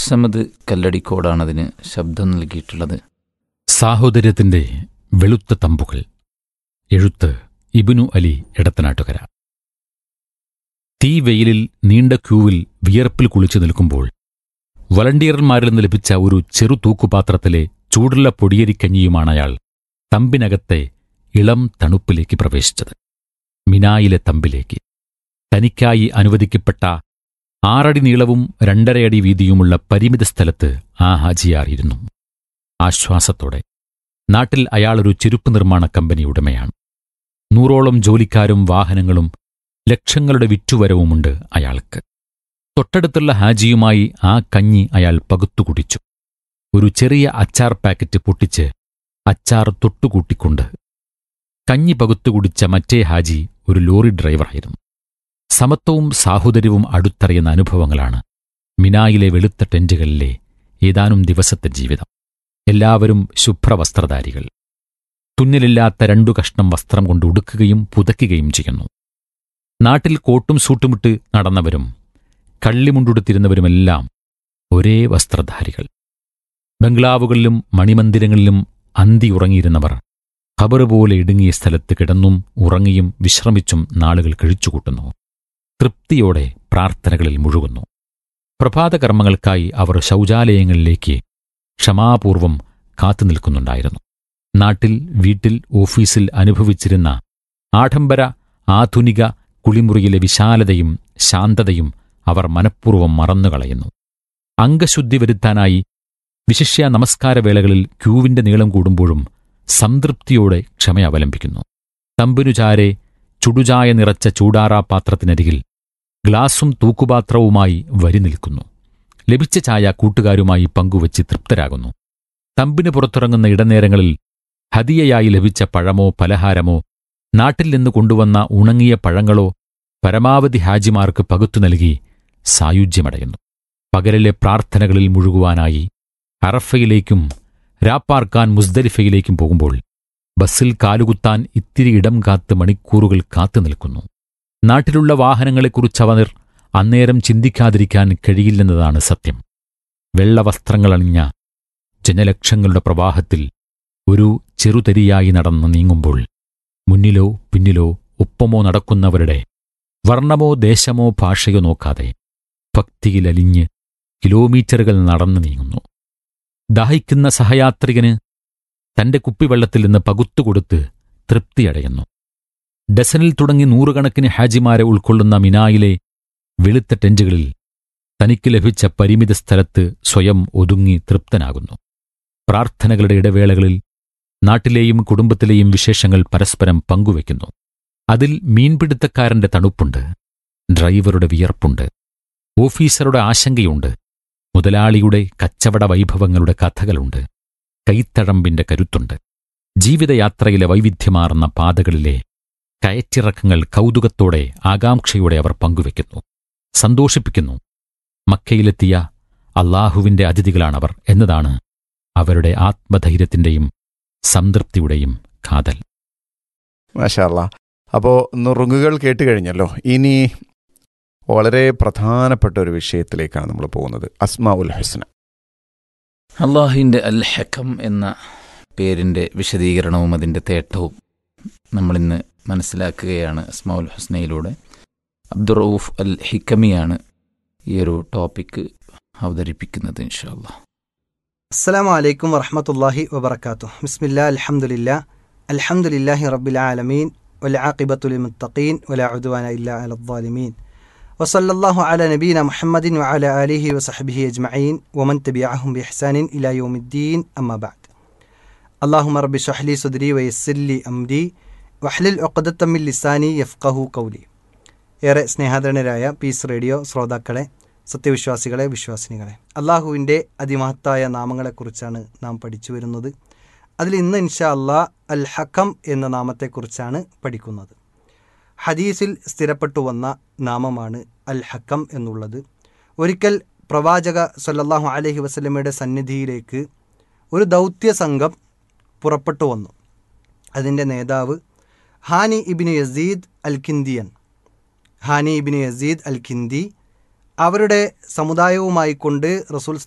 അബ്ദുസമദ് കല്ലടിക്കോടാണ് അതിന് ശബ്ദം നൽകിയിട്ടുള്ളത് സാഹോദര്യത്തിന്റെ വെളുത്ത തമ്പുകൾ എഴുത്ത് ഇബിനു അലി എടത്തനാട്ടുകര തീ വെയിലിൽ നീണ്ട ക്യൂവിൽ വിയർപ്പിൽ കുളിച്ചു നിൽക്കുമ്പോൾ വളണ്ടിയർമാരിൽ നിന്ന് ലഭിച്ച ഒരു ചെറു തൂക്കുപാത്രത്തിലെ ചൂടുള്ള പൊടിയരിക്കഞ്ഞിയുമാണ് അയാൾ തമ്പിനകത്തെ ഇളം തണുപ്പിലേക്ക് പ്രവേശിച്ചത് മിനായിലെ തമ്പിലേക്ക് തനിക്കായി അനുവദിക്കപ്പെട്ട ആറടി നീളവും രണ്ടരയടി വീതിയുമുള്ള പരിമിത സ്ഥലത്ത് ആ ഹാജിയാറിയിരുന്നു ആശ്വാസത്തോടെ നാട്ടിൽ അയാളൊരു ചെരുപ്പ് നിർമ്മാണ കമ്പനി ഉടമയാണ് നൂറോളം ജോലിക്കാരും വാഹനങ്ങളും ലക്ഷങ്ങളുടെ വിറ്റുവരവുമുണ്ട് അയാൾക്ക് തൊട്ടടുത്തുള്ള ഹാജിയുമായി ആ കഞ്ഞി അയാൾ പകുത്തു കുടിച്ചു ഒരു ചെറിയ അച്ചാർ പാക്കറ്റ് പൊട്ടിച്ച് അച്ചാർ തൊട്ടുകൂട്ടിക്കൊണ്ട് കഞ്ഞി പകുത്തു കുടിച്ച മറ്റേ ഹാജി ഒരു ലോറി ഡ്രൈവറായിരുന്നു സമത്വവും സാഹോദര്യവും അടുത്തറിയുന്ന അനുഭവങ്ങളാണ് മിനായിലെ വെളുത്ത ടെന്റുകളിലെ ഏതാനും ദിവസത്തെ ജീവിതം എല്ലാവരും ശുഭ്രവസ്ത്രധാരികൾ തുന്നലില്ലാത്ത രണ്ടു കഷ്ണം വസ്ത്രം കൊണ്ട് ഉടുക്കുകയും പുതയ്ക്കുകയും ചെയ്യുന്നു നാട്ടിൽ കോട്ടും സൂട്ടുമിട്ട് നടന്നവരും കള്ളിമുണ്ടുടുത്തിരുന്നവരുമെല്ലാം ഒരേ വസ്ത്രധാരികൾ ബംഗ്ലാവുകളിലും മണിമന്ദിരങ്ങളിലും അന്തി ഉറങ്ങിയിരുന്നവർ ഖബറ് പോലെ ഇടുങ്ങിയ സ്ഥലത്ത് കിടന്നും ഉറങ്ങിയും വിശ്രമിച്ചും നാളുകൾ കഴിച്ചുകൂട്ടുന്നു തൃപ്തിയോടെ പ്രാർത്ഥനകളിൽ മുഴുകുന്നു പ്രഭാതകർമ്മങ്ങൾക്കായി അവർ ശൗചാലയങ്ങളിലേക്ക് ക്ഷമാപൂർവം കാത്തുനിൽക്കുന്നുണ്ടായിരുന്നു നാട്ടിൽ വീട്ടിൽ ഓഫീസിൽ അനുഭവിച്ചിരുന്ന ആഡംബര ആധുനിക കുളിമുറിയിലെ വിശാലതയും ശാന്തതയും അവർ മനഃപൂർവ്വം മറന്നുകളയുന്നു അംഗശുദ്ധി വരുത്താനായി വിശിഷ്യ നമസ്കാരവേളകളിൽ ക്യൂവിന്റെ നീളം കൂടുമ്പോഴും സംതൃപ്തിയോടെ ക്ഷമ അവലംബിക്കുന്നു തമ്പുനുചാരെ ചുടുചായ നിറച്ച ചൂടാറാ പാത്രത്തിനരികിൽ ഗ്ലാസും തൂക്കുപാത്രവുമായി വരി നിൽക്കുന്നു ലഭിച്ച ചായ കൂട്ടുകാരുമായി പങ്കുവച്ച് തൃപ്തരാകുന്നു തമ്പിന് പുറത്തിറങ്ങുന്ന ഇടനേരങ്ങളിൽ ഹദിയയായി ലഭിച്ച പഴമോ പലഹാരമോ നാട്ടിൽ നിന്ന് കൊണ്ടുവന്ന ഉണങ്ങിയ പഴങ്ങളോ പരമാവധി ഹാജിമാർക്ക് പകുത്തു നൽകി സായുജ്യമടയുന്നു പകലിലെ പ്രാർത്ഥനകളിൽ മുഴുകുവാനായി അറഫയിലേക്കും രാപ്പാർക്കാൻ മുസ്ദലിഫയിലേക്കും പോകുമ്പോൾ ബസ്സിൽ കാലുകുത്താൻ ഇത്തിരി ഇടം കാത്ത് മണിക്കൂറുകൾ കാത്തു നിൽക്കുന്നു നാട്ടിലുള്ള വാഹനങ്ങളെക്കുറിച്ച് അവർ അന്നേരം ചിന്തിക്കാതിരിക്കാൻ കഴിയില്ലെന്നതാണ് സത്യം വെള്ളവസ്ത്രങ്ങളണിഞ്ഞ ജനലക്ഷങ്ങളുടെ പ്രവാഹത്തിൽ ഒരു ചെറുതരിയായി നടന്ന് നീങ്ങുമ്പോൾ മുന്നിലോ പിന്നിലോ ഒപ്പമോ നടക്കുന്നവരുടെ വർണ്ണമോ ദേശമോ ഭാഷയോ നോക്കാതെ ഭക്തിയിലലിഞ്ഞ് കിലോമീറ്ററുകൾ നടന്നു നീങ്ങുന്നു ദാഹിക്കുന്ന സഹയാത്രികന് തന്റെ കുപ്പിവെള്ളത്തിൽ നിന്ന് പകുത്തുകൊടുത്ത് തൃപ്തിയടയുന്നു ഡസനിൽ തുടങ്ങി നൂറുകണക്കിന് ഹാജിമാരെ ഉൾക്കൊള്ളുന്ന മിനായിലെ വെളുത്ത ടെന്റുകളിൽ തനിക്ക് ലഭിച്ച പരിമിത സ്ഥലത്ത് സ്വയം ഒതുങ്ങി തൃപ്തനാകുന്നു പ്രാർത്ഥനകളുടെ ഇടവേളകളിൽ നാട്ടിലെയും കുടുംബത്തിലെയും വിശേഷങ്ങൾ പരസ്പരം പങ്കുവയ്ക്കുന്നു അതിൽ മീൻപിടുത്തക്കാരന്റെ തണുപ്പുണ്ട് ഡ്രൈവറുടെ വിയർപ്പുണ്ട് ഓഫീസറുടെ ആശങ്കയുണ്ട് മുതലാളിയുടെ കച്ചവട വൈഭവങ്ങളുടെ കഥകളുണ്ട് കൈത്തഴമ്പിന്റെ കരുത്തുണ്ട് ജീവിതയാത്രയിലെ വൈവിധ്യമാർന്ന പാതകളിലെ കയറ്റിറക്കങ്ങൾ കൗതുകത്തോടെ ആകാംക്ഷയോടെ അവർ പങ്കുവെക്കുന്നു സന്തോഷിപ്പിക്കുന്നു മക്കയിലെത്തിയ അള്ളാഹുവിന്റെ അതിഥികളാണവർ എന്നതാണ് അവരുടെ ആത്മധൈര്യത്തിന്റെയും സംതൃപ്തിയുടെയും കാതൽ മാഷാല്ല അപ്പോൾ നുറുങ്ങുകൾ കേട്ട് കഴിഞ്ഞല്ലോ ഇനി വളരെ പ്രധാനപ്പെട്ട ഒരു വിഷയത്തിലേക്കാണ് നമ്മൾ പോകുന്നത് അസ്മാ ഉൽ ഹുസ്ന അള്ളാഹുവിൻ്റെ അൽ ഹക്കം എന്ന പേരിൻ്റെ വിശദീകരണവും അതിൻ്റെ തേട്ടവും നമ്മളിന്ന് മനസ്സിലാക്കുകയാണ് അസ്മാഉൽ ഹുസ്നയിലൂടെ അബ്ദുറൌഫ് അൽ ഹിക്കമിയാണ് ഈ ഒരു ടോപ്പിക്ക് അവതരിപ്പിക്കുന്നത് ഇൻഷാല്ലാ അസ്സാം വലൈക്കും വറഹമത്തല്ലാഹി വബർക്കാത്തു ബിസ്മില്ലാ അൽഹംദുലില്ലാ അൽഹംദുലില്ലാഹി റബ്ബിൽ ആലമീൻ വലആഖിബത്തുൽ മുത്തഖീൻ വലാ ഉദ്വാന ഇല്ലാ അലദ്ദാലിമീൻ വസല്ലല്ലാഹു അല നബീന മുഹമ്മദിൻ വഅല ആലിഹി വസഹ്ബിഹി അജ്മഈൻ വമൻ തബിഅഹും ബിഇഹ്സാനിൻ ഇലാ യൗമിദ്ദീൻ അമ്മാ ബഅദ് അല്ലാഹുമ്മ റബ്ബി ഷ്റഹ് ലി സദ്രി വയസ്സിർ ലി അംരി വഹ്ലിൽ ഉഖ്ദത്തം മിൻ ലിസാനി യഫ്ഖഹു ഖൗലി ഏറെ സ്നേഹാദരണരായ പീസ് റേഡിയോ ശ്രോതാക്കളെ സത്യവിശ്വാസികളെ വിശ്വാസിനികളെ അള്ളാഹുവിൻ്റെ അതിമഹത്തായ നാമങ്ങളെക്കുറിച്ചാണ് നാം പഠിച്ചു വരുന്നത് അതിൽ ഇന്ന് ഇൻഷാ അള്ളാ അൽ ഹക്കം എന്ന നാമത്തെക്കുറിച്ചാണ് പഠിക്കുന്നത് ഹദീസിൽ സ്ഥിരപ്പെട്ടു വന്ന നാമമാണ് അൽ ഹക്കം എന്നുള്ളത് ഒരിക്കൽ പ്രവാചക സല്ലല്ലാഹു അലൈഹി വസല്ലമയുടെ സന്നിധിയിലേക്ക് ഒരു ദൗത്യ സംഘം പുറപ്പെട്ടു വന്നു അതിൻ്റെ നേതാവ് ഹാനി ഇബിന് യസീദ് അൽ കിന്ദിയൻ ഹാനി ഇബിന് യസീദ് അൽ കിന്ദി അവരുടെ സമുദായവുമായി കൊണ്ട് റസൂൽ